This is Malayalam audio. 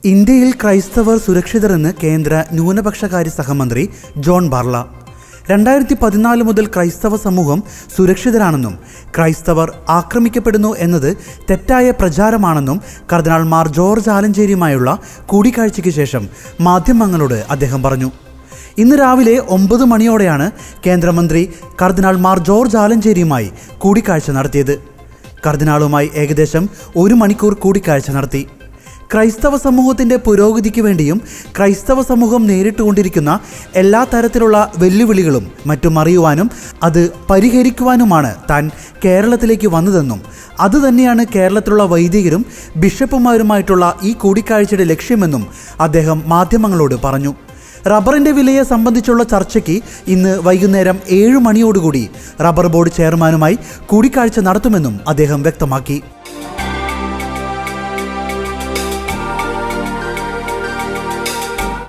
ഇന്ത്യയിൽ ക്രൈസ്തവർ സുരക്ഷിതരെന്ന് കേന്ദ്ര ന്യൂനപക്ഷകാര്യ സഹമന്ത്രി ജോൺ ബാർല രണ്ടായിരത്തി പതിനാല് മുതൽ ക്രൈസ്തവ സമൂഹം സുരക്ഷിതരാണെന്നും ക്രൈസ്തവർ ആക്രമിക്കപ്പെടുന്നു എന്നത് തെറ്റായ പ്രചാരമാണെന്നും കർദിനാൾ മാർ ജോർജ് ആലഞ്ചേരിയുമായുള്ള കൂടിക്കാഴ്ചയ്ക്ക് ശേഷം മാധ്യമങ്ങളോട് അദ്ദേഹം പറഞ്ഞു ഇന്ന് രാവിലെ ഒമ്പത് മണിയോടെയാണ് കേന്ദ്രമന്ത്രി കർദിനാൾ മാർ ജോർജ് ആലഞ്ചേരിയുമായി കൂടിക്കാഴ്ച നടത്തിയത് കർദിനാളുമായി ഏകദേശം ഒരു മണിക്കൂർ കൂടിക്കാഴ്ച നടത്തി ക്രൈസ്തവ സമൂഹത്തിൻ്റെ പുരോഗതിക്ക് വേണ്ടിയും ക്രൈസ്തവ സമൂഹം നേരിട്ടുകൊണ്ടിരിക്കുന്ന എല്ലാ തരത്തിലുള്ള വെല്ലുവിളികളും മറ്റും അറിയുവാനും അത് പരിഹരിക്കുവാനുമാണ് താൻ കേരളത്തിലേക്ക് വന്നതെന്നും അതുതന്നെയാണ് കേരളത്തിലുള്ള വൈദികരും ബിഷപ്പുമാരുമായിട്ടുള്ള ഈ കൂടിക്കാഴ്ചയുടെ ലക്ഷ്യമെന്നും അദ്ദേഹം മാധ്യമങ്ങളോട് പറഞ്ഞു റബ്ബറിന്റെ വിലയെ സംബന്ധിച്ചുള്ള ചർച്ചയ്ക്ക് ഇന്ന് വൈകുന്നേരം ഏഴ് മണിയോടുകൂടി റബ്ബർ ബോർഡ് ചെയർമാനുമായി കൂടിക്കാഴ്ച നടത്തുമെന്നും അദ്ദേഹം വ്യക്തമാക്കി